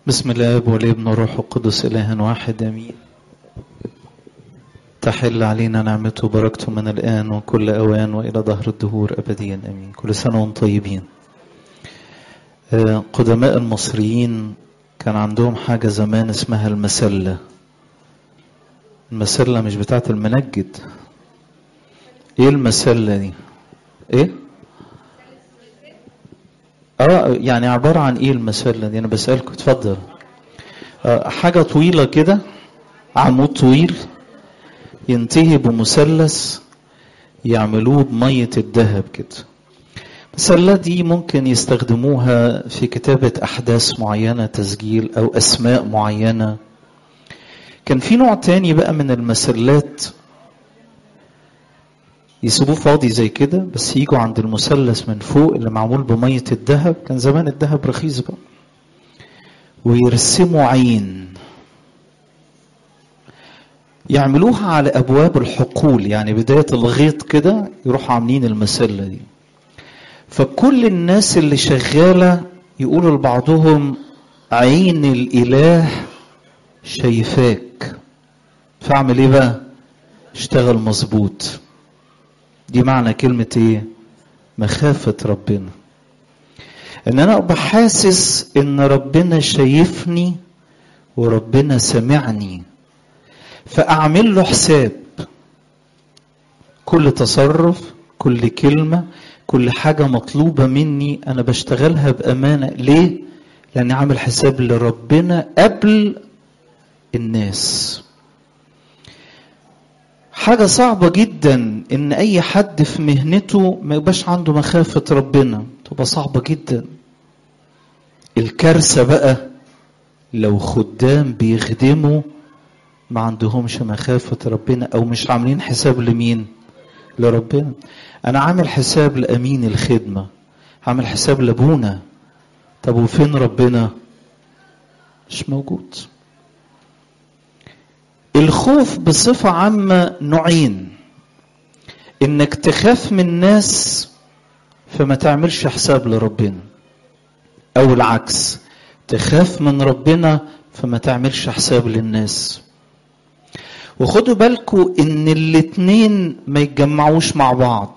بسم الاب والابن والروح القدس اله واحد امين تحل علينا نعمته وبركته من الان وكل اوان والى ظهر الدهور ابديا امين كل سنه وانتم طيبين قدماء المصريين كان عندهم حاجه زمان اسمها المسله المسله مش بتاعت المنجد ايه المسله دي ايه اه يعني عبارة عن ايه المسلة دي انا بسألكم اتفضل آه حاجة طويلة كده عمود طويل ينتهي بمثلث يعملوه بمية الذهب كده المسلة دي ممكن يستخدموها في كتابة أحداث معينة تسجيل أو أسماء معينة كان في نوع تاني بقى من المسلات يسيبوه فاضي زي كده بس يجوا عند المثلث من فوق اللي معمول بمية الذهب كان زمان الذهب رخيص بقى ويرسموا عين يعملوها على أبواب الحقول يعني بداية الغيط كده يروحوا عاملين المسلة دي فكل الناس اللي شغالة يقولوا لبعضهم عين الإله شايفاك فاعمل ايه بقى اشتغل مظبوط دي معنى كلمة ايه مخافة ربنا ان انا ابقى حاسس ان ربنا شايفني وربنا سمعني فاعمل له حساب كل تصرف كل كلمة كل حاجة مطلوبة مني انا بشتغلها بامانة ليه لاني عامل حساب لربنا قبل الناس حاجة صعبة جدا إن أي حد في مهنته ما يبقاش عنده مخافة ربنا تبقى صعبة جدا الكارثة بقى لو خدام بيخدموا ما عندهمش مخافة ربنا أو مش عاملين حساب لمين لربنا أنا عامل حساب لأمين الخدمة عامل حساب لأبونا طب وفين ربنا مش موجود الخوف بصفة عامة نوعين انك تخاف من الناس فما تعملش حساب لربنا او العكس تخاف من ربنا فما تعملش حساب للناس وخدوا بالكم ان الاتنين ما يتجمعوش مع بعض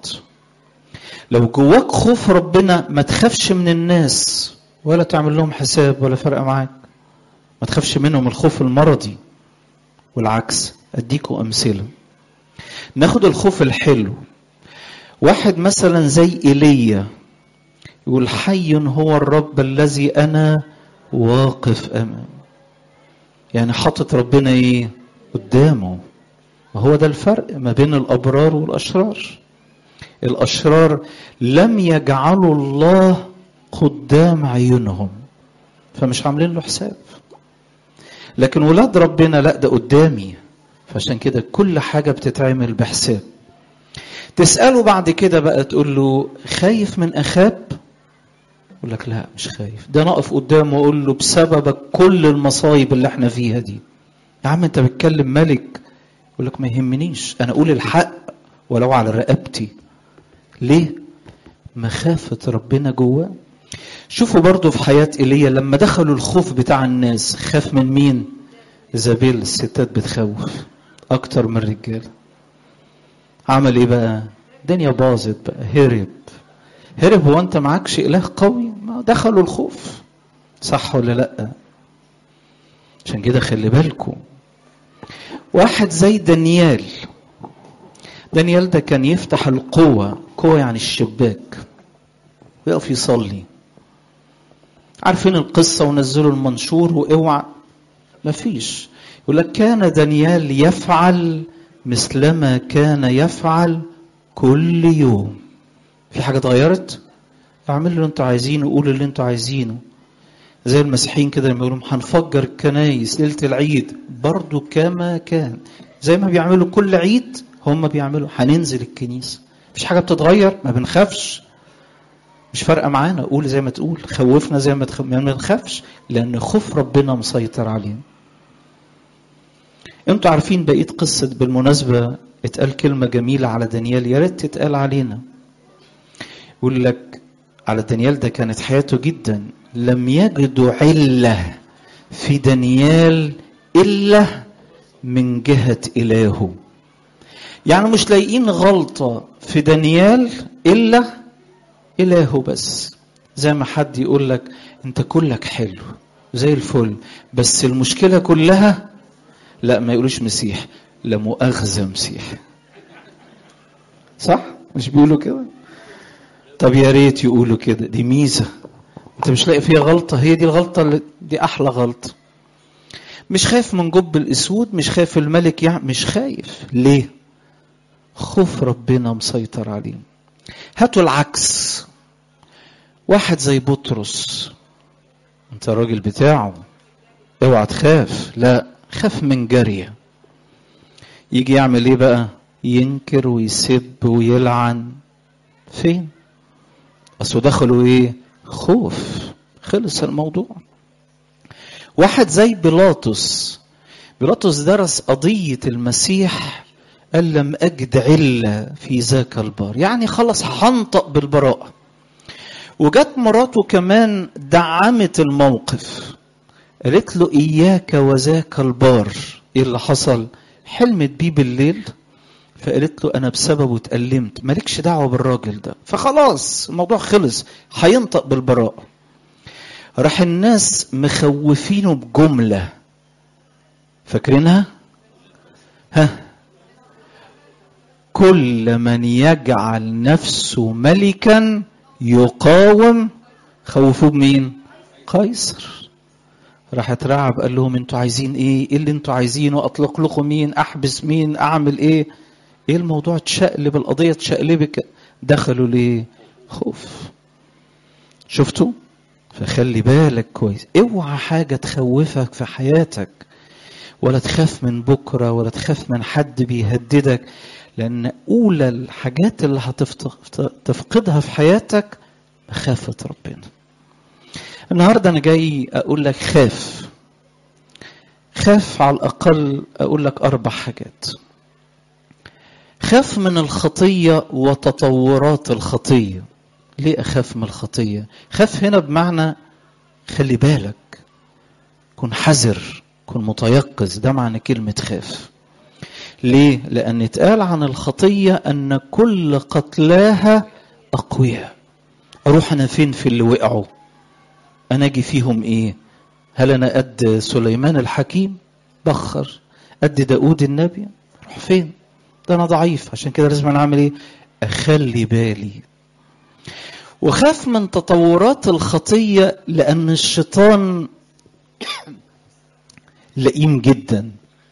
لو جواك خوف ربنا ما تخافش من الناس ولا تعمل لهم حساب ولا فرق معاك ما تخافش منهم الخوف المرضي والعكس اديكم امثله ناخد الخوف الحلو واحد مثلا زي ايليا يقول حي هو الرب الذي انا واقف امامه يعني حاطط ربنا ايه قدامه وهو ده الفرق ما بين الابرار والاشرار الاشرار لم يجعلوا الله قدام عيونهم فمش عاملين له حساب لكن ولاد ربنا لا ده قدامي فعشان كده كل حاجة بتتعمل بحساب تسأله بعد كده بقى تقول له خايف من أخاب يقول لك لا مش خايف ده نقف قدامه وأقول له بسببك كل المصايب اللي احنا فيها دي يا عم انت بتكلم ملك يقول لك ما يهمنيش انا اقول الحق ولو على رقبتي ليه مخافة ربنا جواه شوفوا برضو في حياة إيليا لما دخلوا الخوف بتاع الناس خاف من مين إيزابيل الستات بتخوف أكتر من الرجال عمل إيه بقى الدنيا باظت بقى هرب هرب هو أنت معكش إله قوي ما دخلوا الخوف صح ولا لأ عشان كده خلي بالكم واحد زي دانيال دانيال ده كان يفتح القوة قوة يعني الشباك ويقف يصلي عارفين القصة ونزلوا المنشور واوعى مفيش يقول لك كان دانيال يفعل مثلما كان يفعل كل يوم في حاجة اتغيرت اعملوا اللي انتوا عايزينه قولوا اللي انتوا عايزينه زي المسيحيين كده لما يقولوا هنفجر الكنايس ليلة العيد برضو كما كان زي ما بيعملوا كل عيد هم بيعملوا هننزل الكنيسة مفيش حاجة بتتغير ما بنخافش مش فارقه معانا قول زي ما تقول خوفنا زي ما تخ... ما نخافش لان خوف ربنا مسيطر علينا انتوا عارفين بقيه قصه بالمناسبه اتقال كلمه جميله على دانيال يا ريت تتقال علينا يقول لك على دانيال ده كانت حياته جدا لم يجدوا عله في دانيال إلا من جهة إلهه يعني مش لاقيين غلطة في دانيال إلا إلهه بس زي ما حد يقول لك أنت كلك حلو زي الفل بس المشكلة كلها لا ما يقولوش مسيح لا مؤاخذة مسيح صح مش بيقولوا كده طب يا ريت يقولوا كده دي ميزة انت مش لاقي فيها غلطة هي دي الغلطة اللي دي أحلى غلطة مش خايف من جب الأسود مش خايف الملك يعني مش خايف ليه خوف ربنا مسيطر عليه هاتوا العكس واحد زي بطرس انت الراجل بتاعه اوعى تخاف لا خاف من جارية يجي يعمل ايه بقى ينكر ويسب ويلعن فين اصل دخلوا ايه خوف خلص الموضوع واحد زي بيلاطس بيلاطس درس قضية المسيح قال لم أجد علة في ذاك البار يعني خلص هنطق بالبراءة وجت مراته كمان دعمت الموقف قالت له إياك وذاك البار إيه اللي حصل حلمت بيه بالليل فقالت له أنا بسببه اتألمت مالكش دعوة بالراجل ده فخلاص الموضوع خلص هينطق بالبراءة راح الناس مخوفينه بجملة فاكرينها؟ ها كل من يجعل نفسه ملكا يقاوم خوفوه بمين؟ قيصر راح اترعب قال لهم انتوا عايزين ايه؟ ايه اللي انتوا عايزينه؟ اطلق لكم مين؟ احبس مين؟ اعمل ايه؟ ايه الموضوع اتشقلب القضيه اتشقلبك دخلوا ليه؟ خوف شفتوا؟ فخلي بالك كويس اوعى حاجه تخوفك في حياتك ولا تخاف من بكره ولا تخاف من حد بيهددك لان اولى الحاجات اللي هتفقدها في حياتك مخافه ربنا النهارده انا جاي اقول لك خاف خاف على الاقل اقول لك اربع حاجات خاف من الخطيه وتطورات الخطيه ليه اخاف من الخطيه خاف هنا بمعنى خلي بالك كن حذر كن متيقظ ده معنى كلمه خاف ليه لان اتقال عن الخطيه ان كل قتلاها اقوياء اروح انا فين في اللي وقعوا انا اجي فيهم ايه هل انا قد سليمان الحكيم بخر قد داود النبي اروح فين ده انا ضعيف عشان كده لازم انا اعمل ايه اخلي بالي وخاف من تطورات الخطيه لان الشيطان لئيم جدا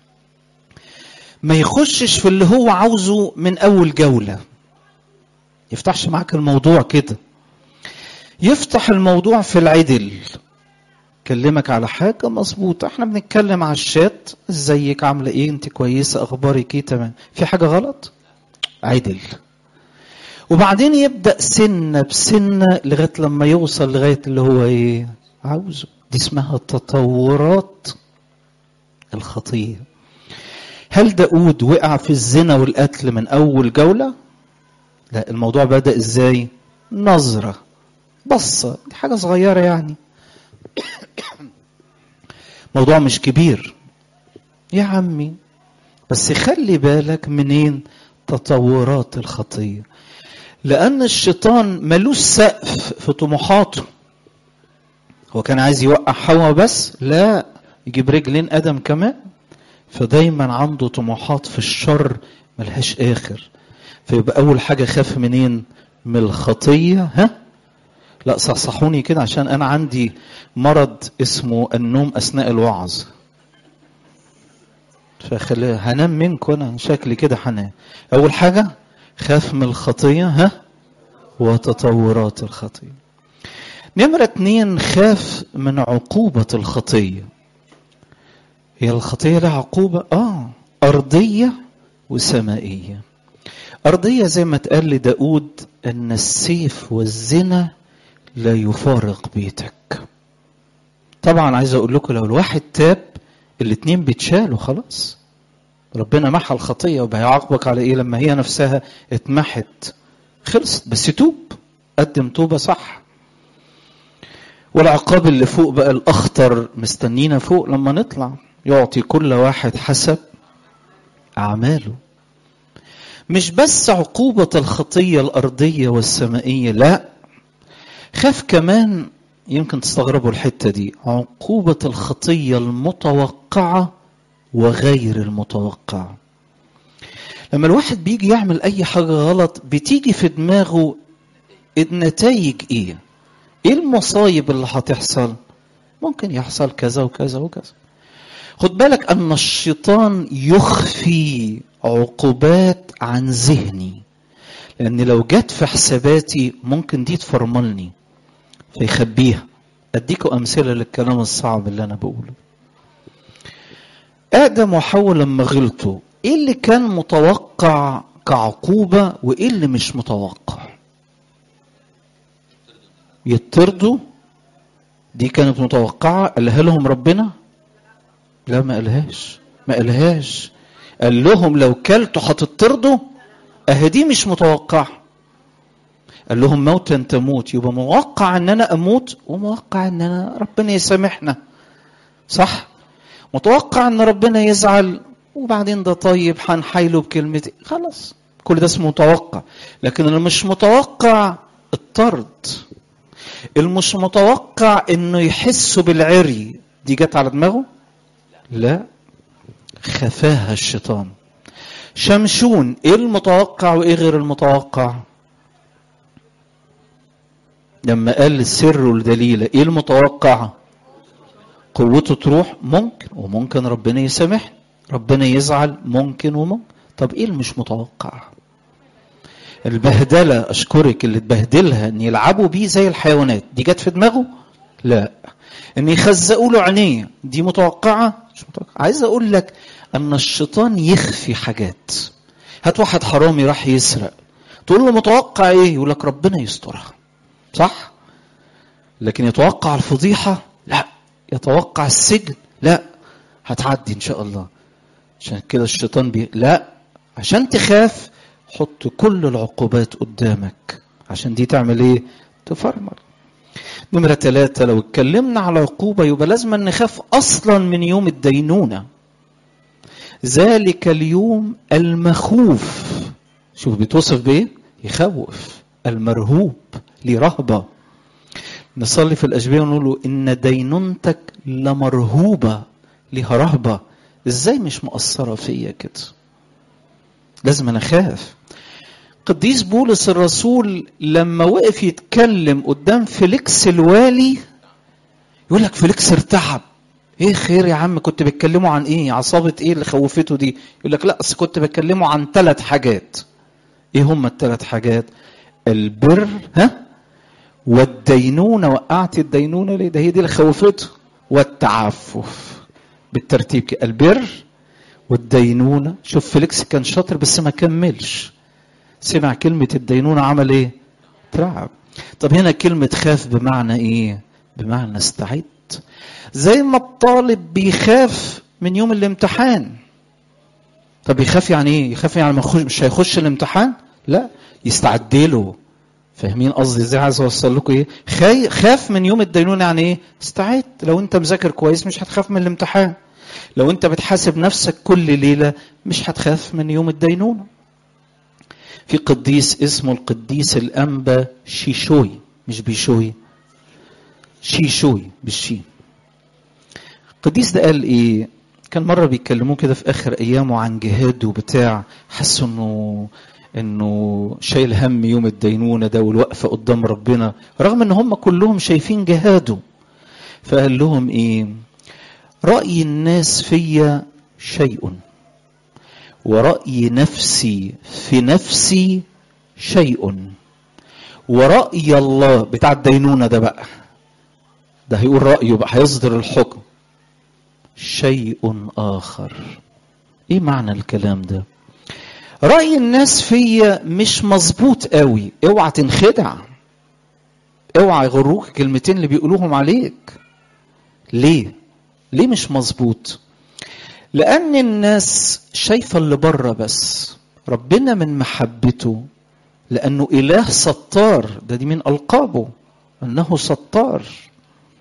ما يخشش في اللي هو عاوزه من اول جوله يفتحش معاك الموضوع كده يفتح الموضوع في العدل كلمك على حاجة مظبوطة احنا بنتكلم على الشات ازيك عاملة ايه انت كويسة اخبارك ايه تمام في حاجة غلط عدل وبعدين يبدأ سنة بسنة لغاية لما يوصل لغاية اللي هو ايه عاوزه دي اسمها تطورات الخطية هل داود وقع في الزنا والقتل من أول جولة؟ لا الموضوع بدأ ازاي؟ نظرة بصة دي حاجة صغيرة يعني موضوع مش كبير يا عمي بس خلي بالك منين تطورات الخطية لأن الشيطان ملوش سقف في طموحاته هو كان عايز يوقع حواء بس لا يجيب رجلين آدم كمان فدايما عنده طموحات في الشر ملهاش آخر فيبقى أول حاجة خاف منين من الخطية ها لا صحصحوني كده عشان أنا عندي مرض اسمه النوم أثناء الوعظ فخلي هنام منكم أنا شكلي كده هنام أول حاجة خاف من الخطية ها وتطورات الخطية نمرة اتنين خاف من عقوبة الخطية هي الخطية لها عقوبة آه أرضية وسمائية أرضية زي ما اتقال لداود أن السيف والزنا لا يفارق بيتك طبعا عايز أقول لكم لو الواحد تاب الاتنين بيتشالوا خلاص ربنا محى الخطية وبيعاقبك على إيه لما هي نفسها اتمحت خلصت بس توب قدم توبة صح والعقاب اللي فوق بقى الاخطر مستنينا فوق لما نطلع يعطي كل واحد حسب اعماله مش بس عقوبة الخطية الأرضية والسمائية لا خاف كمان يمكن تستغربوا الحتة دي عقوبة الخطية المتوقعة وغير المتوقعة لما الواحد بيجي يعمل أي حاجة غلط بتيجي في دماغه النتائج إيه إيه المصايب اللي هتحصل ممكن يحصل كذا وكذا وكذا خد بالك أن الشيطان يخفي عقوبات عن ذهني لأن لو جت في حساباتي ممكن دي تفرملني فيخبيها أديكم أمثلة للكلام الصعب اللي أنا بقوله آدم وحواء لما غلطوا إيه اللي كان متوقع كعقوبة وإيه اللي مش متوقع يطردوا دي كانت متوقعة قالها لهم ربنا لا ما قالهاش ما قالهاش قال لهم لو كلتوا هتطردوا اهي دي مش متوقعه قال لهم موتا تموت يبقى موقع ان انا اموت وموقع ان انا ربنا يسامحنا صح متوقع ان ربنا يزعل وبعدين ده طيب هنحايله بكلمتين خلاص كل ده اسمه متوقع لكن اللي مش متوقع الطرد المش متوقع انه يحسوا بالعري دي جت على دماغه لا خفاها الشيطان شمشون ايه المتوقع وايه غير المتوقع لما قال السر والدليل ايه المتوقع قوته تروح ممكن وممكن ربنا يسامح ربنا يزعل ممكن وممكن طب ايه اللي مش متوقع البهدلة أشكرك اللي تبهدلها إن يلعبوا بيه زي الحيوانات دي جت في دماغه؟ لا إن يخزقوا له عينيه دي متوقعة؟ مش متوقعة عايز أقول لك أن الشيطان يخفي حاجات هات واحد حرامي راح يسرق تقول له متوقع إيه؟ يقول لك ربنا يسترها صح؟ لكن يتوقع الفضيحة؟ لا يتوقع السجن؟ لا هتعدي إن شاء الله عشان كده الشيطان بي... لا عشان تخاف حط كل العقوبات قدامك عشان دي تعمل ايه تفرمل نمرة ثلاثة لو اتكلمنا على عقوبة يبقى لازم نخاف أصلا من يوم الدينونة ذلك اليوم المخوف شوف بيتوصف بإيه يخوف المرهوب لرهبة نصلي في الأشبيه ونقول له إن دينونتك لمرهوبة لها رهبة إزاي مش مؤثرة فيا كده لازم أنا أخاف قديس بولس الرسول لما وقف يتكلم قدام فيليكس الوالي يقول لك فيليكس ارتعب ايه خير يا عم كنت بتكلموا عن ايه عصابة ايه اللي خوفته دي يقول لك لا اصل كنت بتكلموا عن ثلاث حاجات ايه هم الثلاث حاجات البر ها والدينونة وقعت الدينونة ليه ده هي دي اللي خوفته والتعفف بالترتيب كده البر والدينونة شوف فيليكس كان شاطر بس ما كملش سمع كلمة الدينونة عمل ايه ترعب طب هنا كلمة خاف بمعنى ايه بمعنى استعد زي ما الطالب بيخاف من يوم الامتحان طب يخاف يعني ايه يخاف يعني مش هيخش الامتحان لا يستعد له فاهمين قصدي ازاي عايز اوصل لكم ايه خاي خاف من يوم الدينونة يعني ايه استعد لو انت مذاكر كويس مش هتخاف من الامتحان لو انت بتحاسب نفسك كل ليلة مش هتخاف من يوم الدينونة في قديس اسمه القديس الأنبا شيشوي مش بيشوي شيشوي بالشي القديس ده قال ايه كان مرة بيتكلموه كده في آخر أيامه عن جهاد وبتاع حسوا إنه إنه شايل هم يوم الدينونة ده والوقفة قدام ربنا رغم إن هم كلهم شايفين جهاده فقال لهم إيه رأي الناس فيا شيء ورأي نفسي في نفسي شيء ورأي الله بتاع الدينونة ده بقى ده هيقول رأيه بقى هيصدر الحكم شيء آخر ايه معنى الكلام ده رأي الناس فيا مش مظبوط قوي اوعى تنخدع اوعى يغروك الكلمتين اللي بيقولوهم عليك ليه ليه مش مظبوط لأن الناس شايفة اللي بره بس ربنا من محبته لأنه إله ستار ده دي من ألقابه أنه ستار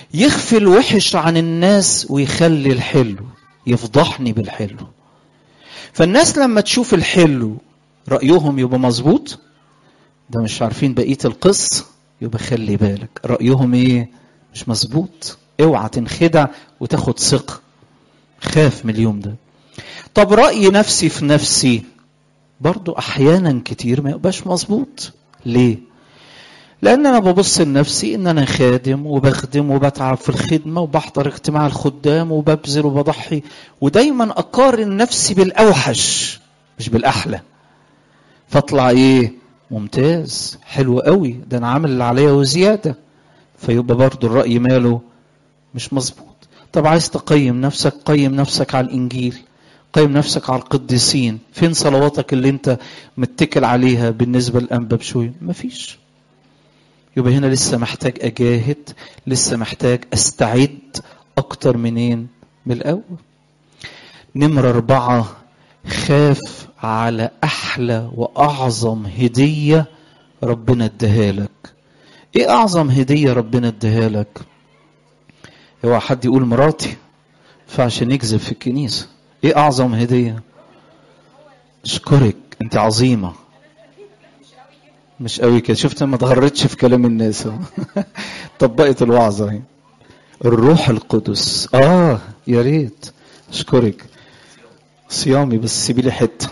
يخفي الوحش عن الناس ويخلي الحلو يفضحني بالحلو فالناس لما تشوف الحلو رأيهم يبقى مظبوط ده مش عارفين بقية القصة يبقى خلي بالك رأيهم ايه مش مظبوط اوعى تنخدع وتاخد ثقة خاف من اليوم ده طب رأي نفسي في نفسي برضو احيانا كتير ما يبقاش مظبوط ليه لان انا ببص لنفسي ان انا خادم وبخدم وبتعب في الخدمه وبحضر اجتماع الخدام وببذل وبضحي ودايما اقارن نفسي بالاوحش مش بالاحلى فاطلع ايه ممتاز حلو قوي ده انا عامل اللي عليا وزياده فيبقى برضو الراي ماله مش مظبوط طب عايز تقيم نفسك قيم نفسك على الانجيل قيم نفسك على القديسين فين صلواتك اللي انت متكل عليها بالنسبه للانبا بشوي مفيش يبقى هنا لسه محتاج اجاهد لسه محتاج استعد اكتر منين من الاول نمرة أربعة خاف على أحلى وأعظم هدية ربنا اداها لك إيه أعظم هدية ربنا اداها لك هو حد يقول مراتي فعشان يكذب في الكنيسة إيه أعظم هدية أشكرك أنت عظيمة مش قوي كده شفت ما اتغرتش في كلام الناس طبقت الوعظه اهي الروح القدس اه يا ريت اشكرك صيامي بس سيبي لي حته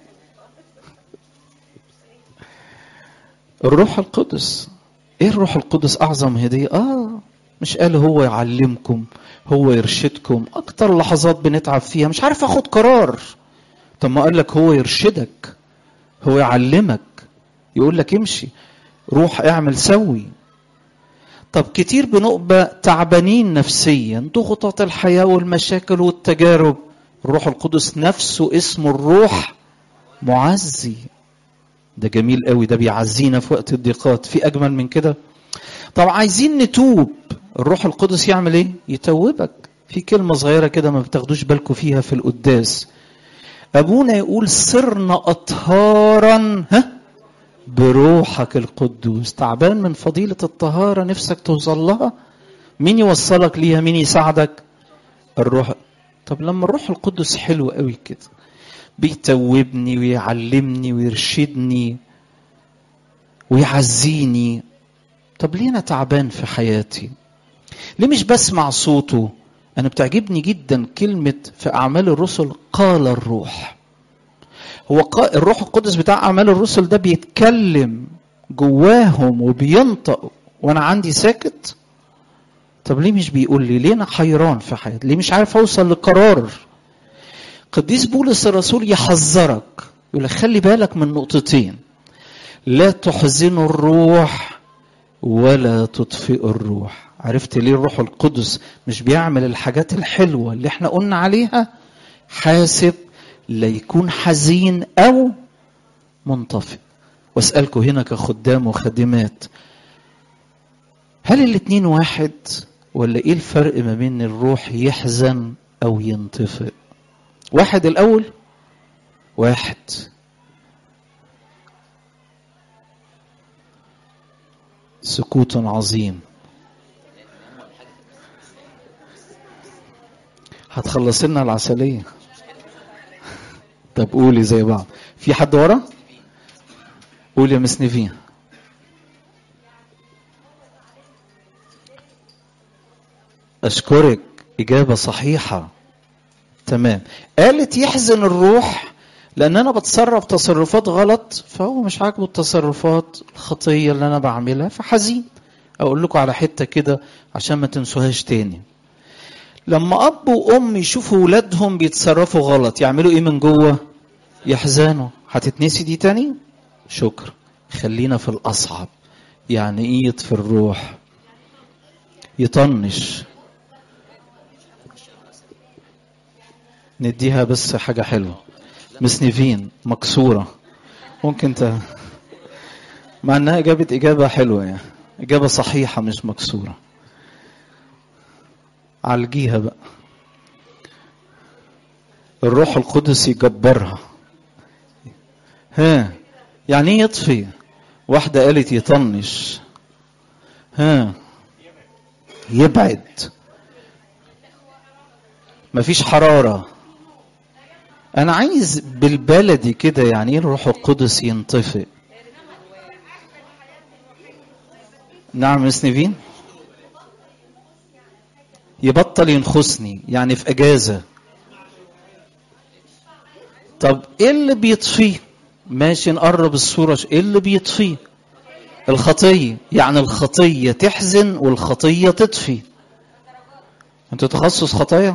الروح القدس ايه الروح القدس اعظم هديه اه مش قال هو يعلمكم هو يرشدكم اكتر لحظات بنتعب فيها مش عارف اخد قرار طب ما قال لك هو يرشدك هو يعلمك يقول لك امشي روح اعمل سوي طب كتير بنبقى تعبانين نفسيا ضغوطات الحياة والمشاكل والتجارب الروح القدس نفسه اسمه الروح معزي ده جميل قوي ده بيعزينا في وقت الضيقات في اجمل من كده طب عايزين نتوب الروح القدس يعمل ايه يتوبك في كلمة صغيرة كده ما بتاخدوش بالكم فيها في القداس ابونا يقول صرنا اطهارا ها بروحك القدوس تعبان من فضيلة الطهارة نفسك توصل لها مين يوصلك ليها مين يساعدك الروح طب لما الروح القدس حلو قوي كده بيتوبني ويعلمني ويرشدني ويعزيني طب ليه انا تعبان في حياتي ليه مش بسمع صوته انا بتعجبني جدا كلمة في اعمال الرسل قال الروح هو الروح القدس بتاع اعمال الرسل ده بيتكلم جواهم وبينطق وانا عندي ساكت طب ليه مش بيقول لي ليه انا حيران في حياتي ليه مش عارف اوصل لقرار قديس بولس الرسول يحذرك يقول لك خلي بالك من نقطتين لا تحزنوا الروح ولا تطفئوا الروح عرفت ليه الروح القدس مش بيعمل الحاجات الحلوة اللي احنا قلنا عليها حاسب لا يكون حزين او منطفئ واسالكم هنا كخدام وخادمات هل الاتنين واحد ولا ايه الفرق ما بين الروح يحزن او ينطفئ واحد الاول واحد سكوت عظيم هتخلص لنا العسليه طب قولي زي بعض في حد ورا قولي يا مس نيفين اشكرك اجابه صحيحه تمام قالت يحزن الروح لان انا بتصرف تصرفات غلط فهو مش عاجبه التصرفات الخطيه اللي انا بعملها فحزين اقول لكم على حته كده عشان ما تنسوهاش تاني لما اب وام يشوفوا ولادهم بيتصرفوا غلط يعملوا ايه من جوه يحزنوا هتتنسي دي تاني شكر خلينا في الاصعب يعني ايه يطفي الروح يطنش نديها بس حاجة حلوة مس نيفين مكسورة ممكن ت... مع انها جابت اجابة حلوة يعني اجابة صحيحة مش مكسورة عالجيها بقى الروح القدس يجبرها ها يعني ايه يطفي واحدة قالت يطنش ها يبعد مفيش حرارة أنا عايز بالبلدي كده يعني إيه الروح القدس ينطفئ نعم مس نيفين يبطل ينخسني يعني في اجازه طب ايه اللي بيطفيه ماشي نقرب الصوره ايه اللي بيطفيه الخطيه يعني الخطيه تحزن والخطيه تطفي انت تخصص خطايا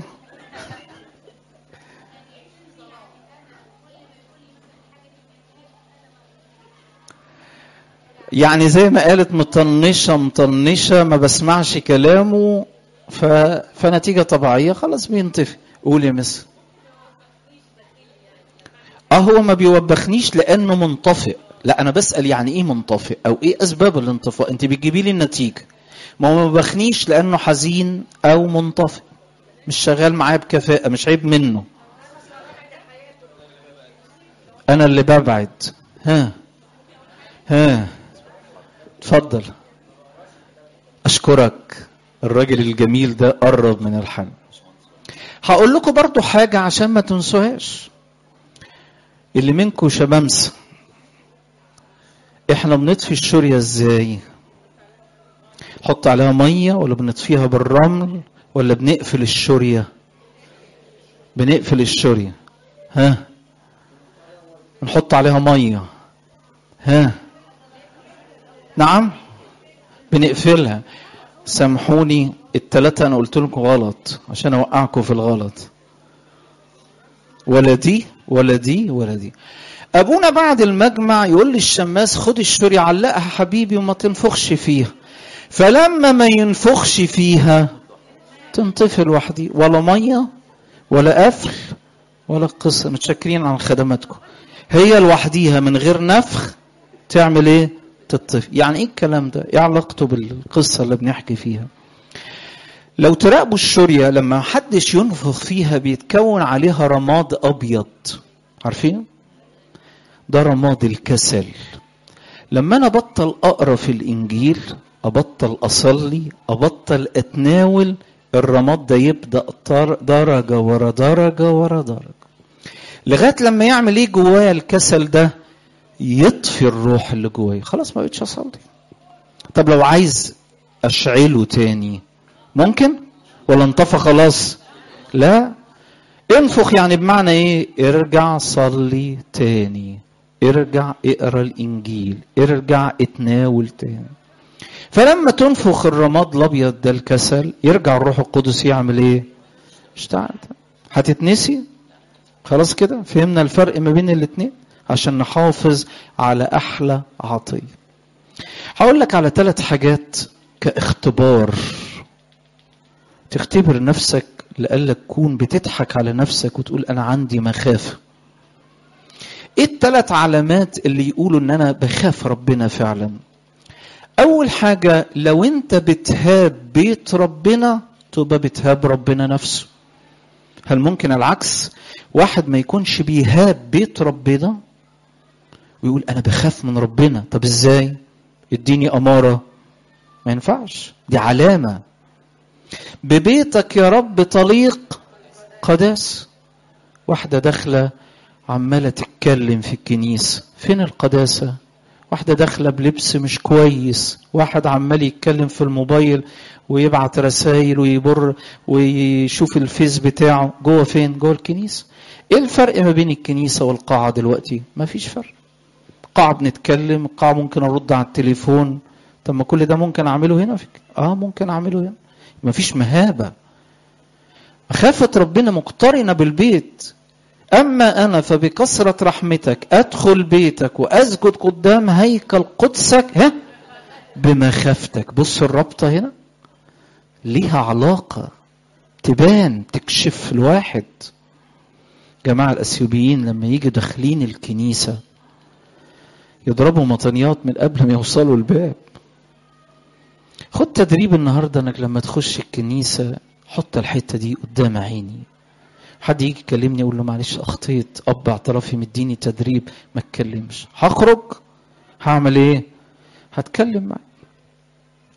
يعني زي ما قالت مطنشه مطنشه ما بسمعش كلامه ف... فنتيجه طبيعيه خلاص بينطفي قول يا مس اه هو ما بيوبخنيش لانه منطفئ لا انا بسال يعني ايه منطفئ او ايه اسباب الانطفاء انت بتجيبي لي النتيجه ما هو ما بيوبخنيش لانه حزين او منطفئ مش شغال معايا بكفاءه مش عيب منه انا اللي ببعد ها ها اتفضل اشكرك الراجل الجميل ده قرب من الحل هقول لكم برضو حاجة عشان ما تنسوهاش اللي منكم شمامسة احنا بنطفي الشورية ازاي نحط عليها مية ولا بنطفيها بالرمل ولا بنقفل الشورية بنقفل الشورية ها نحط عليها مية ها نعم بنقفلها سامحوني التلاتة أنا قلت لكم غلط عشان أوقعكم في الغلط ولا دي ولا دي ولا دي أبونا بعد المجمع يقول لي الشماس خد الشوري علقها حبيبي وما تنفخش فيها فلما ما ينفخش فيها تنطفي لوحدي ولا مية ولا قفل ولا قصة متشكرين عن خدماتكم هي لوحديها من غير نفخ تعمل ايه تطفي يعني ايه الكلام ده ايه علاقته بالقصه اللي بنحكي فيها لو تراقبوا الشورية لما حدش ينفخ فيها بيتكون عليها رماد ابيض عارفين ده رماد الكسل لما انا ابطل اقرا في الانجيل ابطل اصلي ابطل اتناول الرماد ده يبدا درجه ورا درجه ورا درجه لغايه لما يعمل ايه جوايا الكسل ده يطفي الروح اللي جوايا خلاص ما بقتش اصلي طب لو عايز اشعله تاني ممكن ولا انطفى خلاص لا انفخ يعني بمعنى ايه ارجع صلي تاني ارجع اقرا الانجيل ارجع اتناول تاني فلما تنفخ الرماد الابيض ده الكسل يرجع الروح القدس يعمل ايه اشتعل هتتنسي خلاص كده فهمنا الفرق ما بين الاتنين عشان نحافظ على احلى عطيه هقول لك على ثلاث حاجات كاختبار تختبر نفسك لألا تكون بتضحك على نفسك وتقول انا عندي مخافه ايه الثلاث علامات اللي يقولوا ان انا بخاف ربنا فعلا اول حاجه لو انت بتهاب بيت ربنا تبقى بتهاب ربنا نفسه هل ممكن العكس واحد ما يكونش بيهاب بيت ربنا ويقول انا بخاف من ربنا طب ازاي اديني اماره ما ينفعش دي علامه ببيتك يا رب طليق قداس واحده داخله عماله تتكلم في الكنيسه فين القداسه واحده داخله بلبس مش كويس واحد عمال يتكلم في الموبايل ويبعت رسائل ويبر ويشوف الفيس بتاعه جوه فين جوه الكنيسه ايه الفرق ما بين الكنيسه والقاعه دلوقتي ما فيش فرق قاعة بنتكلم قاعة ممكن ارد على التليفون طب ما كل ده ممكن اعمله هنا فيك اه ممكن اعمله هنا ما فيش مهابة مخافة ربنا مقترنة بالبيت أما أنا فبكثرة رحمتك أدخل بيتك وأسجد قدام هيكل قدسك ها بمخافتك بص الرابطة هنا ليها علاقة تبان تكشف الواحد جماعة الأثيوبيين لما يجي داخلين الكنيسة يضربوا مطنيات من قبل ما يوصلوا الباب خد تدريب النهارده انك لما تخش الكنيسه حط الحته دي قدام عيني حد يجي يكلمني اقول له معلش اخطيت اب اعترافي مديني تدريب ما اتكلمش هخرج هعمل ايه هتكلم معاه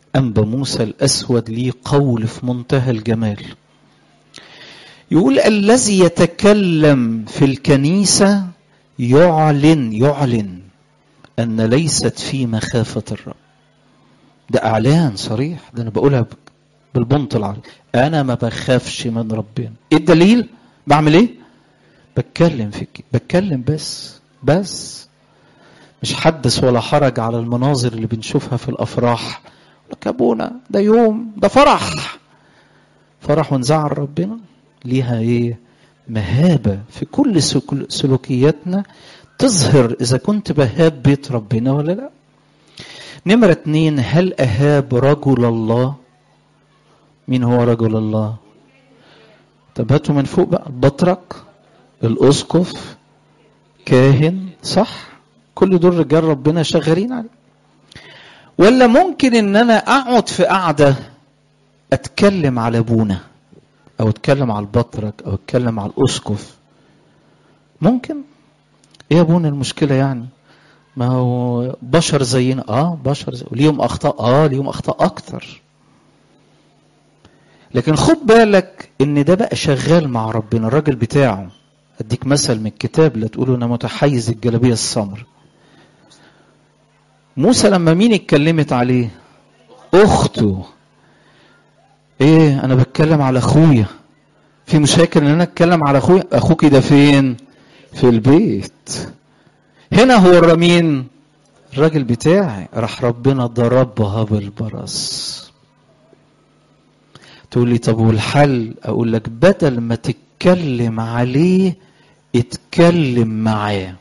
أنبا موسى الأسود ليه قول في منتهى الجمال يقول الذي يتكلم في الكنيسة يعلن يعلن أن ليست في مخافة الرب ده إعلان صريح ده أنا بقولها بالبنط العربي أنا ما بخافش من ربنا إيه الدليل؟ بعمل إيه؟ بتكلم فيك بتكلم بس بس مش حدث ولا حرج على المناظر اللي بنشوفها في الافراح لك ابونا ده يوم ده فرح فرح ونزعل ربنا ليها ايه مهابة في كل سلوكياتنا تظهر إذا كنت بهاب بيت ربنا ولا لا نمرة اتنين هل أهاب رجل الله مين هو رجل الله طب هاتوا من فوق بقى البطرك الأسقف كاهن صح كل دول رجال ربنا شغالين عليه ولا ممكن ان انا اقعد في قعده اتكلم على ابونا او اتكلم على البطرك او اتكلم على الاسقف ممكن ايه يا ابونا المشكله يعني ما هو بشر زينا اه بشر زي ليهم اخطاء اه ليهم اخطاء اكتر لكن خد بالك ان ده بقى شغال مع ربنا الراجل بتاعه اديك مثل من الكتاب لا تقولوا انا متحيز الجلابيه السمر موسى لما مين اتكلمت عليه اخته ايه انا بتكلم على اخويا في مشاكل ان انا اتكلم على اخويا اخوك ده فين في البيت هنا هو مين الراجل بتاعي راح ربنا ضربها بالبرص تقول لي طب والحل اقول لك بدل ما تتكلم عليه اتكلم معاه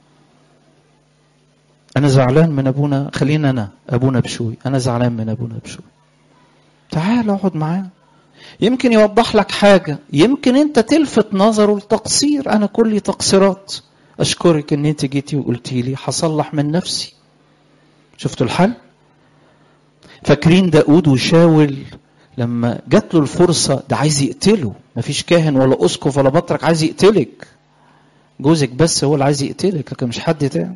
انا زعلان من ابونا خلينا انا ابونا بشوي انا زعلان من ابونا بشوي تعال اقعد معاه يمكن يوضح لك حاجة يمكن انت تلفت نظره لتقصير انا كلي تقصيرات اشكرك ان انت جيتي وقلتي لي هصلح من نفسي شفتوا الحل فاكرين داود وشاول لما جات له الفرصة ده عايز يقتله مفيش كاهن ولا اسقف ولا بطرك عايز يقتلك جوزك بس هو اللي عايز يقتلك لكن مش حد تاني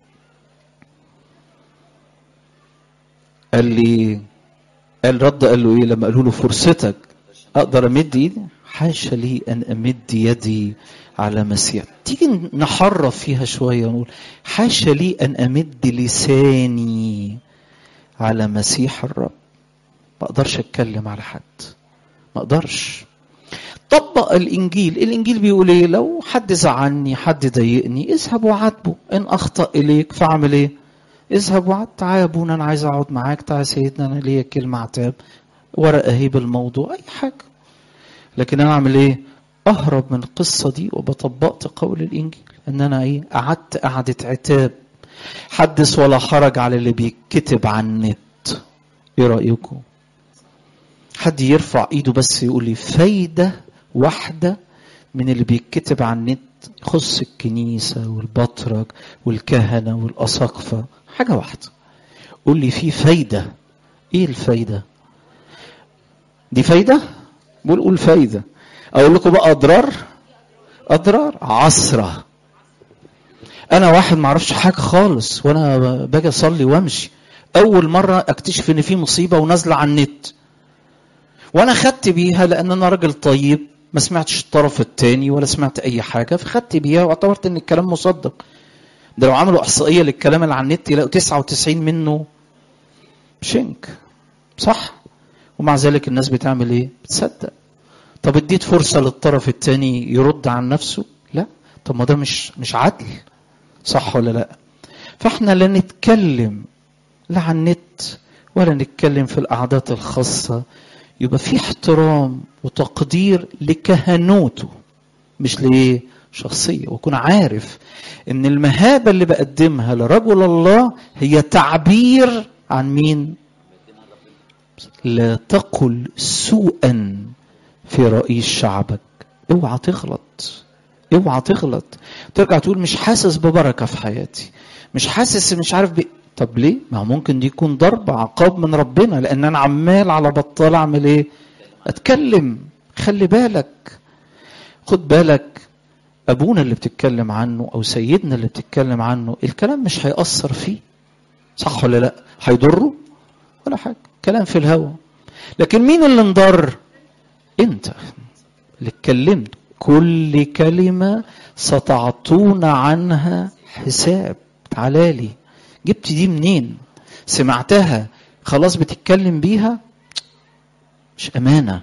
قال لي قال رد قال له ايه لما قالوا له فرصتك اقدر امد ايدي حاشا لي ان امد يدي على مسيح تيجي نحرف فيها شويه ونقول حاشا لي ان امد لساني على مسيح الرب ما اقدرش اتكلم على حد ما اقدرش طبق الانجيل الانجيل بيقول ايه لو حد زعلني حد ضايقني اذهب وعاتبه ان اخطا اليك فاعمل ايه اذهب وعد تعالى يا ابونا انا عايز اقعد معاك تعالى يا سيدنا انا ليا كلمه عتاب ورقه اهي بالموضوع اي حاجه لكن انا اعمل ايه اهرب من القصه دي وبطبقت قول الانجيل ان انا ايه قعدت قعده عتاب حدث ولا حرج على اللي بيتكتب على النت ايه رايكم حد يرفع ايده بس يقول لي فايده واحده من اللي بيتكتب على النت يخص الكنيسه والبطرك والكهنه والاساقفه حاجة واحدة قول لي في فايدة ايه الفايدة دي فايدة بقول قول فايدة اقول لكم بقى اضرار اضرار عصرة انا واحد ما اعرفش حاجة خالص وانا باجي اصلي وامشي اول مرة اكتشف ان في مصيبة ونازلة على النت وانا خدت بيها لان انا راجل طيب ما سمعتش الطرف الثاني ولا سمعت اي حاجة فخدت بيها واعتبرت ان الكلام مصدق ده لو عملوا احصائيه للكلام اللي على النت يلاقوا 99 منه شنك صح ومع ذلك الناس بتعمل ايه بتصدق طب اديت فرصه للطرف الثاني يرد عن نفسه لا طب ما ده مش مش عدل صح ولا لا فاحنا لا نتكلم لا على النت ولا نتكلم في القعدات الخاصه يبقى في احترام وتقدير لكهنوته مش لايه شخصيه واكون عارف ان المهابه اللي بقدمها لرجل الله هي تعبير عن مين لا تقل سوءا في رئيس شعبك اوعى تغلط اوعى تغلط ترجع تقول مش حاسس ببركه في حياتي مش حاسس مش عارف بي... طب ليه ما ممكن دي يكون ضرب عقاب من ربنا لان انا عمال على بطال اعمل ايه اتكلم خلي بالك خد بالك ابونا اللي بتتكلم عنه او سيدنا اللي بتتكلم عنه الكلام مش هيأثر فيه صح ولا لا هيضره ولا حاجه كلام في الهوا لكن مين اللي انضر انت اللي اتكلمت كل كلمة ستعطون عنها حساب تعالالي جبت دي منين سمعتها خلاص بتتكلم بيها مش أمانة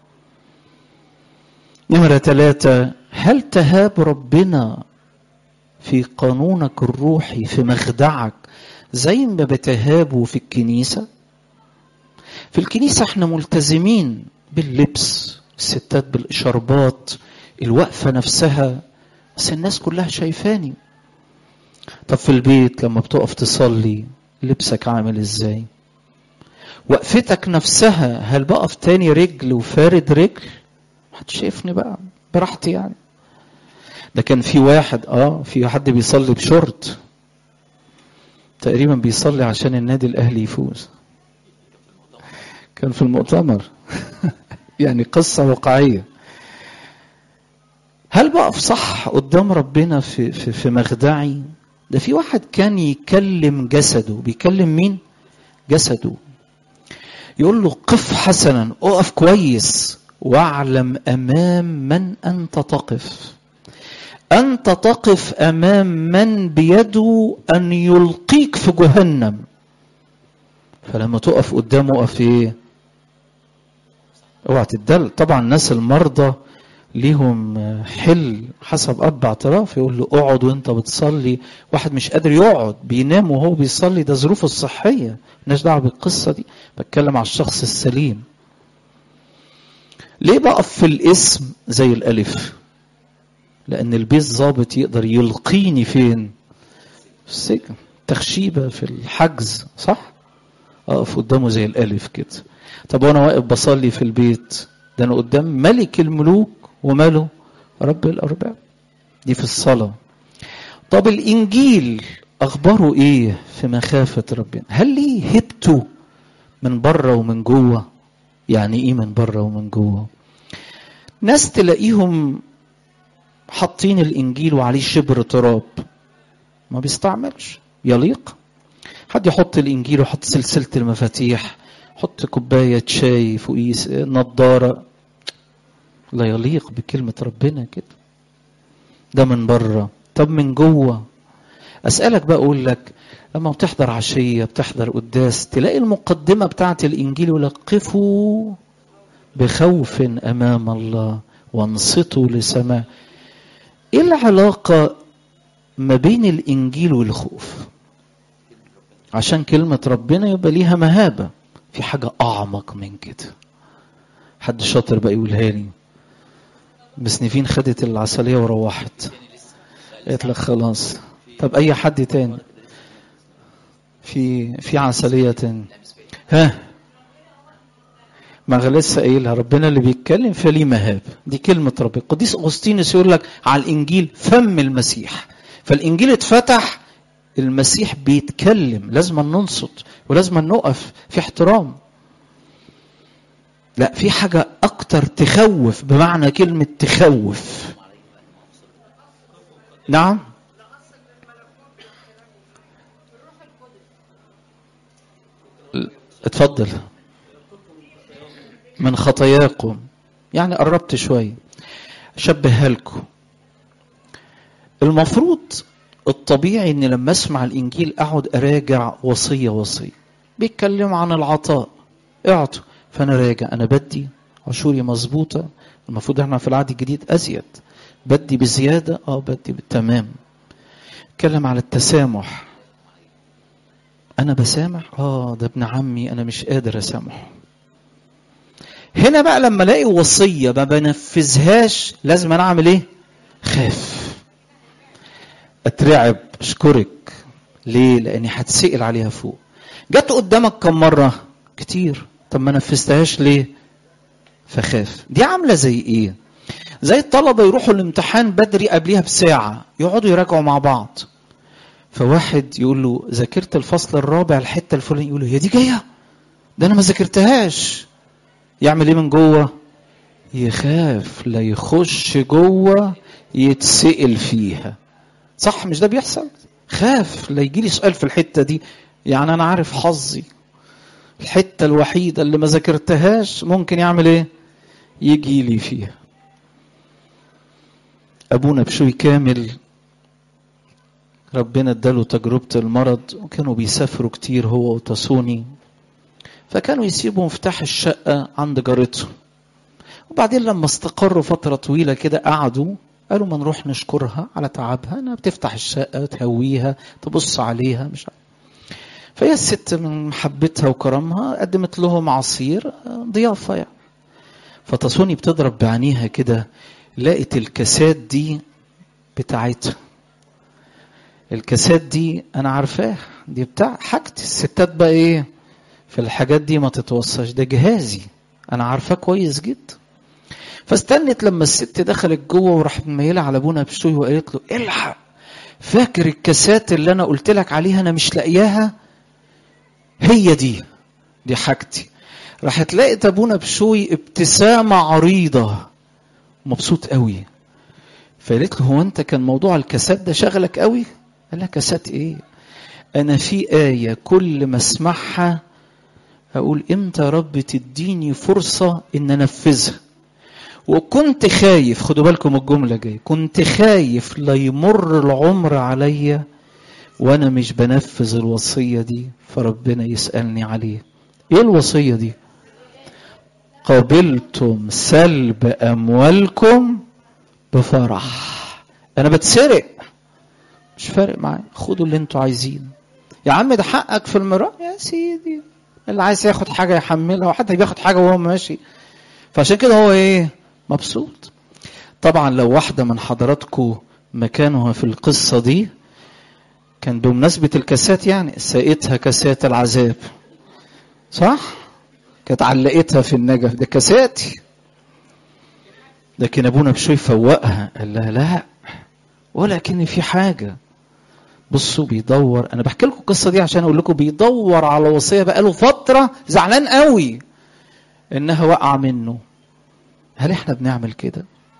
نمرة ثلاثة هل تهاب ربنا في قانونك الروحي في مخدعك زي ما بتهابه في الكنيسة في الكنيسة احنا ملتزمين باللبس الستات بالإشاربات الوقفة نفسها بس الناس كلها شايفاني طب في البيت لما بتقف تصلي لبسك عامل ازاي وقفتك نفسها هل بقف تاني رجل وفارد رجل محدش شايفني بقى براحتي يعني ده كان في واحد اه في حد بيصلي بشورت تقريبا بيصلي عشان النادي الاهلي يفوز كان في المؤتمر يعني قصه واقعيه هل بقف صح قدام ربنا في في في مخدعي ده في واحد كان يكلم جسده بيكلم مين جسده يقول له قف حسنا اقف كويس واعلم امام من انت تقف انت تقف امام من بيده ان يلقيك في جهنم فلما تقف قدامه اقف ايه اوعى تدل طبعا الناس المرضى ليهم حل حسب اب اعتراف يقول له اقعد وانت بتصلي واحد مش قادر يقعد بينام وهو بيصلي ده ظروفه الصحيه مالناش دعوه بالقصه دي بتكلم على الشخص السليم ليه بقف في الاسم زي الالف لان البيت ظابط يقدر يلقيني فين في السجن تخشيبه في الحجز صح اقف قدامه زي الالف كده طب وانا واقف بصلي في البيت ده انا قدام ملك الملوك وماله رب الارباب دي في الصلاه طب الانجيل اخباره ايه في مخافه ربنا هل ليه هبته من بره ومن جوه يعني ايه من بره ومن جوه ناس تلاقيهم حاطين الانجيل وعليه شبر تراب ما بيستعملش يليق حد يحط الانجيل ويحط سلسله المفاتيح حط كوبايه شاي فوقيه نضاره لا يليق بكلمه ربنا كده ده من بره طب من جوه اسالك بقى اقول لك لما بتحضر عشيه بتحضر قداس تلاقي المقدمه بتاعه الانجيل يقول لك قفوا بخوف امام الله وانصتوا لسماء ايه العلاقه ما بين الانجيل والخوف عشان كلمه ربنا يبقى ليها مهابه في حاجه اعمق من كده حد شاطر بقى يقولها لي مسنفين خدت العسليه وروحت قالت لك خلاص طب اي حد تاني في في عسليه تاني ها ما لسه قايلها ربنا اللي بيتكلم فليه مهاب دي كلمه ربنا القديس اغسطينوس يقول لك على الانجيل فم المسيح فالانجيل اتفتح المسيح بيتكلم لازم ننصت ولازم نقف في احترام لا في حاجة أكتر تخوف بمعنى كلمة تخوف نعم اتفضل من خطاياكم يعني قربت شوية شبهها لكم المفروض الطبيعي ان لما اسمع الانجيل اقعد اراجع وصيه وصيه بيتكلم عن العطاء اعطوا فانا راجع انا بدي عشوري مظبوطه المفروض احنا في العهد الجديد ازيد بدي بزياده اه بدي بالتمام اتكلم على التسامح انا بسامح اه ده ابن عمي انا مش قادر اسامحه هنا بقى لما الاقي وصيه ما بنفذهاش لازم انا اعمل ايه خاف اترعب اشكرك ليه لاني هتسال عليها فوق جت قدامك كم مره كتير طب ما نفذتهاش ليه فخاف دي عامله زي ايه زي الطلبه يروحوا الامتحان بدري قبليها بساعه يقعدوا يراجعوا مع بعض فواحد يقول له ذاكرت الفصل الرابع الحته الفلانيه يقول له هي دي جايه ده انا ما ذاكرتهاش يعمل ايه من جوه يخاف لا يخش جوه يتسأل فيها صح مش ده بيحصل خاف لا يجي لي سؤال في الحته دي يعني انا عارف حظي الحتة الوحيدة اللي ما ذاكرتهاش ممكن يعمل ايه يجي لي فيها ابونا بشوي كامل ربنا اداله تجربة المرض وكانوا بيسافروا كتير هو وتصوني فكانوا يسيبوا مفتاح الشقة عند جارته وبعدين لما استقروا فترة طويلة كده قعدوا قالوا ما نروح نشكرها على تعبها انها بتفتح الشقة تهويها تبص عليها مش عارف فهي الست من محبتها وكرمها قدمت لهم عصير ضيافة يعني فتصوني بتضرب بعينيها كده لقت الكاسات دي بتاعتها الكاسات دي انا عارفاها دي بتاع حاجتي الستات بقى ايه في الحاجات دي ما تتوصاش ده جهازي انا عارفاه كويس جدا فاستنت لما الست دخلت جوه وراحت مميله على ابونا بشوي وقالت له الحق فاكر الكاسات اللي انا قلت لك عليها انا مش لاقياها هي دي دي حاجتي راحت لقيت ابونا بشوي ابتسامه عريضه مبسوط قوي فقالت له هو انت كان موضوع الكاسات ده شغلك قوي قال لها كاسات ايه انا في ايه كل ما اسمعها اقول امتى يا رب تديني فرصه ان انفذها وكنت خايف خدوا بالكم الجمله جايه كنت خايف لا يمر العمر عليا وانا مش بنفذ الوصيه دي فربنا يسالني عليه ايه الوصيه دي قبلتم سلب اموالكم بفرح انا بتسرق مش فارق معايا خدوا اللي انتوا عايزينه يا عم ده حقك في المراء يا سيدي اللي عايز ياخد حاجه يحملها وحتى بياخد حاجه وهو ماشي فعشان كده هو ايه مبسوط طبعا لو واحده من حضراتكم مكانها في القصه دي كان بمناسبه الكاسات يعني ساقتها كاسات العذاب صح كانت علقتها في النجف ده كاساتي لكن ابونا بشوي فوقها قال لها لا ولكن في حاجه بصوا بيدور انا بحكي لكم القصه دي عشان اقول لكم بيدور على وصيه بقاله فتره زعلان قوي انها وقع منه هل احنا بنعمل كده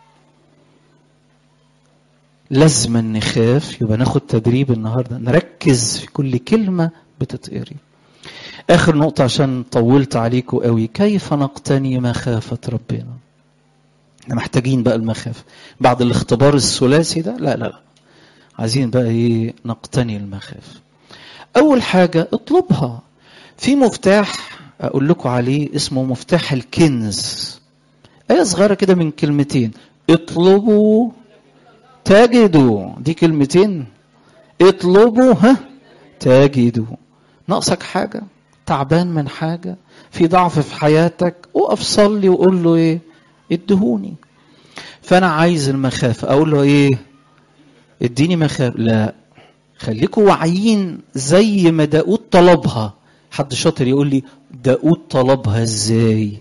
لازم نخاف يبقى ناخد تدريب النهارده نركز في كل كلمه بتتقري اخر نقطه عشان طولت عليكم قوي كيف نقتني مخافه ربنا احنا محتاجين بقى المخافه بعد الاختبار الثلاثي ده لا لا لا عايزين بقى ايه نقتني المخافه اول حاجه اطلبها في مفتاح اقول لكم عليه اسمه مفتاح الكنز ايه صغيره كده من كلمتين اطلبوا تجدوا دي كلمتين اطلبوا ها تجدوا ناقصك حاجه تعبان من حاجه في ضعف في حياتك وقف صلي وقول له ايه ادهوني فانا عايز المخافه اقول له ايه اديني مخافه لا خليكم واعيين زي ما داود طلبها حد شاطر يقول لي داود طلبها ازاي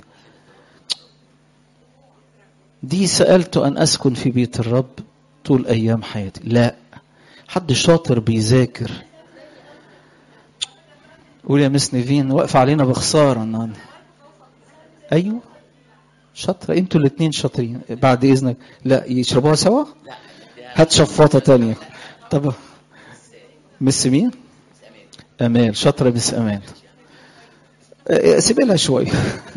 دي سألت أن أسكن في بيت الرب طول أيام حياتي لا حد شاطر بيذاكر قول يا مس نيفين واقف علينا بخسارة النهارده أيوه شاطرة انتوا الاثنين شاطرين بعد إذنك لا يشربوها سوا هات شفاطة تانية طب مس مين أمال شاطرة مس أمال سيب لها شوية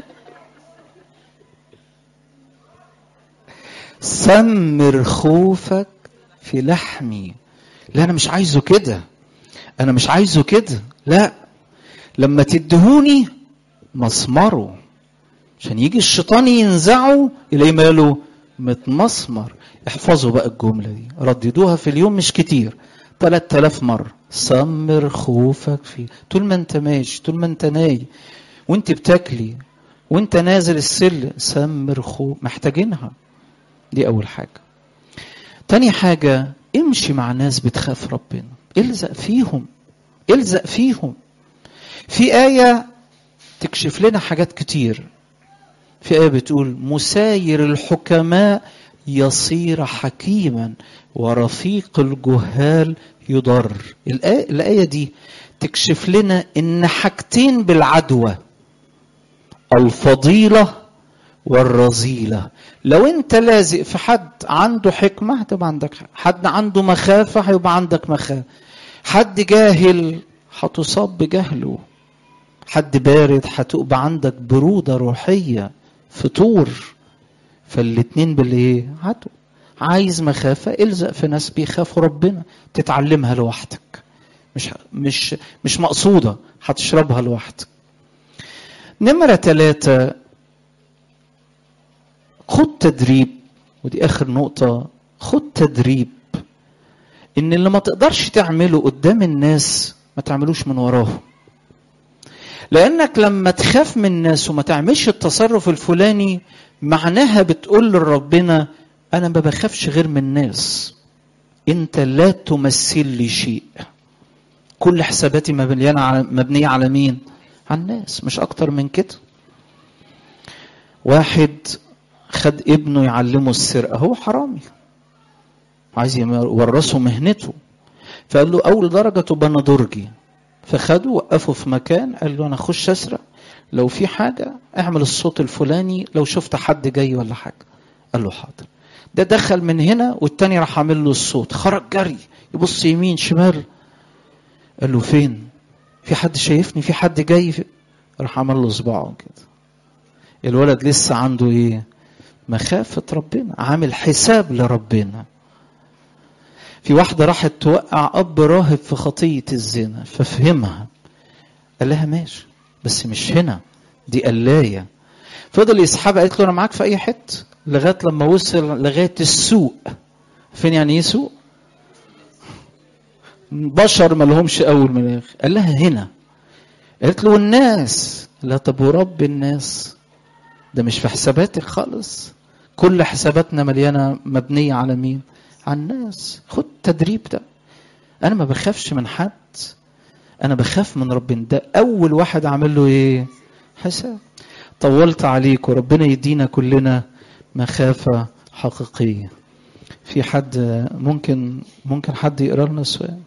سمر خوفك في لحمي لا انا مش عايزه كده انا مش عايزه كده لا لما تدهوني مسمره عشان يجي الشيطان ينزعه يلاقي ماله متمسمر احفظوا بقى الجملة دي رددوها في اليوم مش كتير 3000 مرة سمر خوفك فيه طول ما انت ماشي طول ما انت ناي وانت بتاكلي وانت نازل السلم سمر خوف محتاجينها دي أول حاجة تاني حاجة امشي مع ناس بتخاف ربنا الزق فيهم الزق فيهم في آية تكشف لنا حاجات كتير في آية بتقول مساير الحكماء يصير حكيما ورفيق الجهال يضر الآية, الآية دي تكشف لنا إن حاجتين بالعدوى الفضيلة والرذيلة لو انت لازق في حد عنده حكمة هتبقى عندك حد عنده مخافة هيبقى عندك مخافة حد جاهل هتصاب بجهله حد بارد هتبقى عندك برودة روحية فطور فالاتنين بالايه عدو عايز مخافة الزق في ناس بيخافوا ربنا تتعلمها لوحدك مش مش مش مقصودة هتشربها لوحدك نمرة ثلاثة خد تدريب ودي آخر نقطة خد تدريب إن اللي ما تقدرش تعمله قدام الناس ما تعملوش من وراهم لأنك لما تخاف من الناس وما تعملش التصرف الفلاني معناها بتقول لربنا أنا ما بخافش غير من الناس أنت لا تمثل لي شيء كل حساباتي مبنية على مبنية على مين؟ على الناس مش أكتر من كده واحد خد ابنه يعلمه السرقة هو حرامي عايز يورثه مهنته فقال له أول درجة تبقى أنا درجي فخده وقفه في مكان قال له أنا أخش أسرق لو في حاجة اعمل الصوت الفلاني لو شفت حد جاي ولا حاجة قال له حاضر ده دخل من هنا والتاني راح عامل له الصوت خرج جري يبص يمين شمال قال له فين في حد شايفني في حد جاي في... راح عمل له صباعه كده الولد لسه عنده ايه مخافة ربنا عامل حساب لربنا في واحدة راحت توقع أب راهب في خطية الزنا ففهمها قال لها ماشي بس مش هنا دي قلاية فضل يسحبها قالت له أنا معاك في أي حتة لغاية لما وصل لغاية السوق فين يعني إيه سوق؟ بشر ما لهمش أول من الآخر قال لها هنا قالت له الناس لا طب ورب الناس ده مش في حساباتك خالص كل حساباتنا مليانة مبنية على مين؟ على الناس خد التدريب ده أنا ما بخافش من حد أنا بخاف من ربنا ده أول واحد عامل له إيه؟ حساب طولت عليك وربنا يدينا كلنا مخافة حقيقية في حد ممكن ممكن حد يقرا لنا السؤال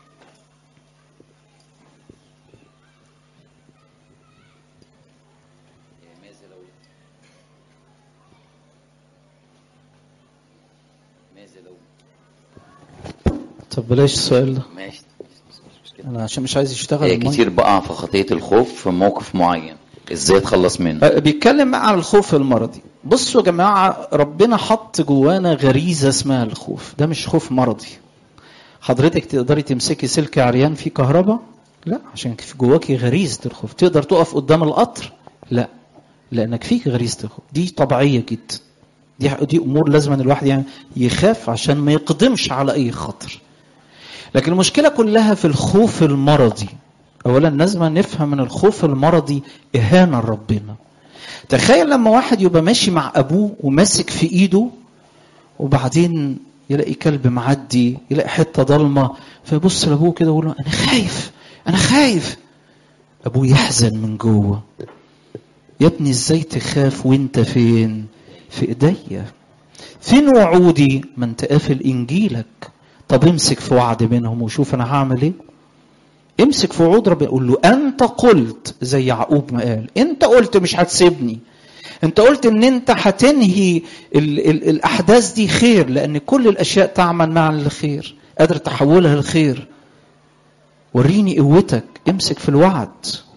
طب بلاش السؤال ده ماشي انا عشان مش عايز يشتغل هي المايك. كتير بقع في خطية الخوف في موقف معين ازاي اتخلص منه أه، بيتكلم عن الخوف المرضي بصوا يا جماعة ربنا حط جوانا غريزة اسمها الخوف ده مش خوف مرضي حضرتك تقدري تمسكي سلك عريان فيه كهرباء لا عشان في جواكي غريزة الخوف تقدر تقف قدام القطر لا لانك فيك غريزة الخوف دي طبيعية جدا دي دي امور لازم أن الواحد يعني يخاف عشان ما يقدمش على اي خطر لكن المشكلة كلها في الخوف المرضي اولا لازم نفهم من الخوف المرضي اهانة لربنا تخيل لما واحد يبقى ماشي مع ابوه وماسك في ايده وبعدين يلاقي كلب معدي يلاقي حته ضلمه فيبص لابوه كده ويقول له انا خايف انا خايف ابوه يحزن من جوه يا ابني ازاي تخاف وانت فين في ايديا فين وعودي ما انت قافل انجيلك طب امسك في وعد منهم وشوف انا هعمل ايه امسك في وعود ربنا قول له انت قلت زي يعقوب ما قال انت قلت مش هتسيبني انت قلت ان انت هتنهي ال ال الاحداث دي خير لان كل الاشياء تعمل معا للخير قادر تحولها لخير وريني قوتك امسك في الوعد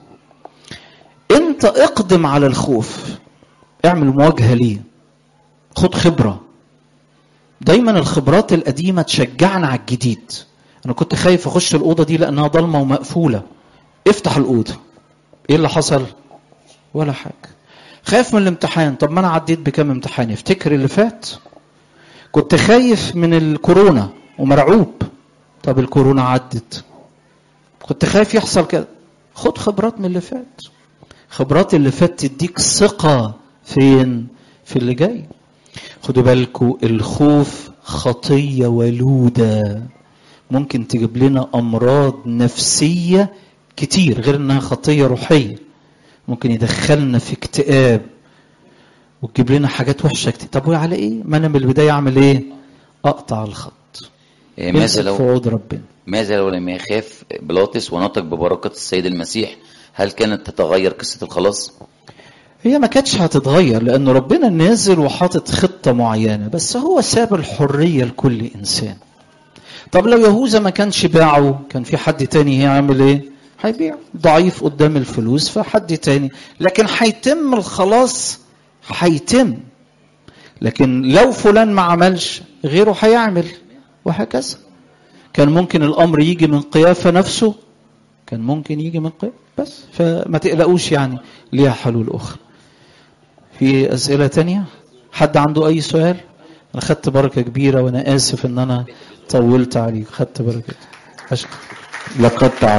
انت اقدم على الخوف اعمل مواجهه ليه خد خبره دايما الخبرات القديمه تشجعنا على الجديد انا كنت خايف اخش الاوضه دي لانها ضلمه ومقفوله افتح الاوضه ايه اللي حصل ولا حاجه خايف من الامتحان طب ما انا عديت بكام امتحان افتكر اللي فات كنت خايف من الكورونا ومرعوب طب الكورونا عدت كنت خايف يحصل كده خد خبرات من اللي فات خبرات اللي فات تديك ثقة فين في اللي جاي خدوا بالكم الخوف خطية ولودة ممكن تجيب لنا أمراض نفسية كتير غير إنها خطية روحية ممكن يدخلنا في اكتئاب وتجيب لنا حاجات وحشة كتير طب وعلى إيه؟ ما أنا من البداية أعمل إيه؟ أقطع الخط إيه، ماذا امسك في لو عود ربنا ماذا لو لم يخاف بيلاطس ونطق ببركة السيد المسيح هل كانت تتغير قصة الخلاص؟ هي ما كانتش هتتغير لأن ربنا نازل وحاطط خطة معينة بس هو ساب الحرية لكل إنسان طب لو يهوذا ما كانش باعه كان في حد تاني هيعمل ايه هيبيع ضعيف قدام الفلوس فحد تاني لكن هيتم الخلاص هيتم لكن لو فلان ما عملش غيره هيعمل وهكذا كان ممكن الامر يجي من قيافه نفسه كان ممكن يجي من قيافه بس فما تقلقوش يعني ليها حلول اخرى في اسئله تانية حد عنده اي سؤال انا خدت بركه كبيره وانا اسف ان انا طولت عليك خدت بركه أشكر لقد